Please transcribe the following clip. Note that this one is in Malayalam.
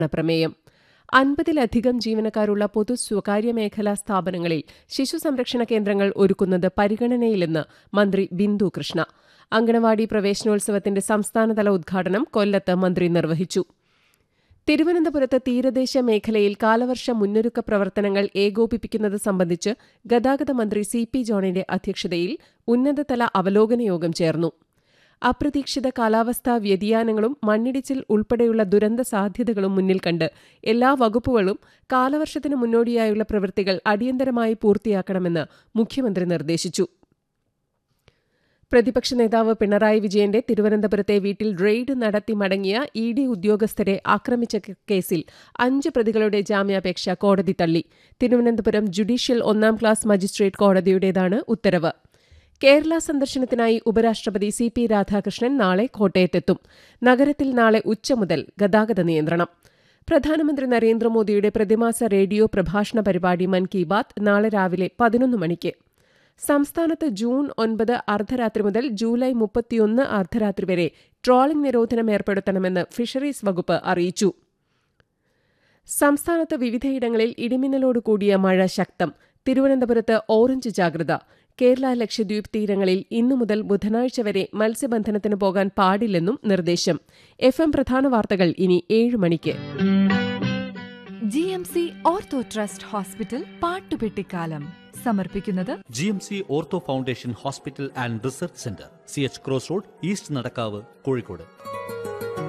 പ്രമേയം അൻപതിലധികം ജീവനക്കാരുള്ള പൊതു സ്വകാര്യ മേഖലാ സ്ഥാപനങ്ങളിൽ ശിശു സംരക്ഷണ കേന്ദ്രങ്ങൾ ഒരുക്കുന്നത് പരിഗണനയിലെന്ന് മന്ത്രി ബിന്ദു കൃഷ്ണ അങ്കണവാടി പ്രവേശനോത്സവത്തിന്റെ സംസ്ഥാനതല ഉദ്ഘാടനം കൊല്ലത്ത് മന്ത്രി നിർവഹിച്ചു തിരുവനന്തപുരത്ത് തീരദേശ മേഖലയിൽ കാലവർഷ മുന്നൊരുക്ക പ്രവർത്തനങ്ങൾ ഏകോപിപ്പിക്കുന്നത് സംബന്ധിച്ച് ഗതാഗത മന്ത്രി സി പി ജോണിന്റെ അധ്യക്ഷതയിൽ ഉന്നതതല അവലോകന യോഗം ചേർന്നു അപ്രതീക്ഷിത കാലാവസ്ഥാ വ്യതിയാനങ്ങളും മണ്ണിടിച്ചിൽ ഉൾപ്പെടെയുള്ള ദുരന്ത സാധ്യതകളും മുന്നിൽ കണ്ട് എല്ലാ വകുപ്പുകളും കാലവർഷത്തിന് മുന്നോടിയായുള്ള പ്രവൃത്തികൾ അടിയന്തരമായി പൂർത്തിയാക്കണമെന്ന് മുഖ്യമന്ത്രി നിർദ്ദേശിച്ചു പ്രതിപക്ഷ നേതാവ് പിണറായി വിജയന്റെ തിരുവനന്തപുരത്തെ വീട്ടിൽ റെയ്ഡ് നടത്തി മടങ്ങിയ ഇ ഡി ഉദ്യോഗസ്ഥരെ ആക്രമിച്ച കേസിൽ അഞ്ച് പ്രതികളുടെ ജാമ്യാപേക്ഷ കോടതി തള്ളി തിരുവനന്തപുരം ജുഡീഷ്യൽ ഒന്നാം ക്ലാസ് മജിസ്ട്രേറ്റ് കോടതിയുടേതാണ് ഉത്തരവ് കേരള സന്ദർശനത്തിനായി ഉപരാഷ്ട്രപതി സി പി രാധാകൃഷ്ണൻ നാളെ കോട്ടയത്തെത്തും നഗരത്തിൽ നാളെ ഉച്ച മുതൽ ഗതാഗത നിയന്ത്രണം പ്രധാനമന്ത്രി നരേന്ദ്രമോദിയുടെ പ്രതിമാസ റേഡിയോ പ്രഭാഷണ പരിപാടി മൻ കി ബാത് നാളെ രാവിലെ പതിനൊന്ന് മണിക്ക് സംസ്ഥാനത്ത് ജൂൺ ഒൻപത് അർദ്ധരാത്രി മുതൽ ജൂലൈ മുപ്പത്തിയൊന്ന് അർദ്ധരാത്രി വരെ ട്രോളിംഗ് നിരോധനം ഏർപ്പെടുത്തണമെന്ന് ഫിഷറീസ് വകുപ്പ് അറിയിച്ചു സംസ്ഥാനത്ത് വിവിധയിടങ്ങളിൽ ഇടിമിന്നലോട് കൂടിയ മഴ ശക്തം തിരുവനന്തപുരത്ത് ഓറഞ്ച് ജാഗ്രത കേരള ലക്ഷദ്വീപ് തീരങ്ങളിൽ ഇന്നു മുതൽ ബുധനാഴ്ച വരെ മത്സ്യബന്ധനത്തിന് പോകാൻ പാടില്ലെന്നും നിർദ്ദേശം എഫ് എം പ്രധാന വാർത്തകൾ ഇനി ഏഴ് മണിക്ക് G M C ortho trust hospital പാട്ടുപെട്ടിക്കാലം സമർപ്പിക്കുന്നത് G M C ortho foundation hospital and research centre C H cross road east Nadakkavu Kozhikode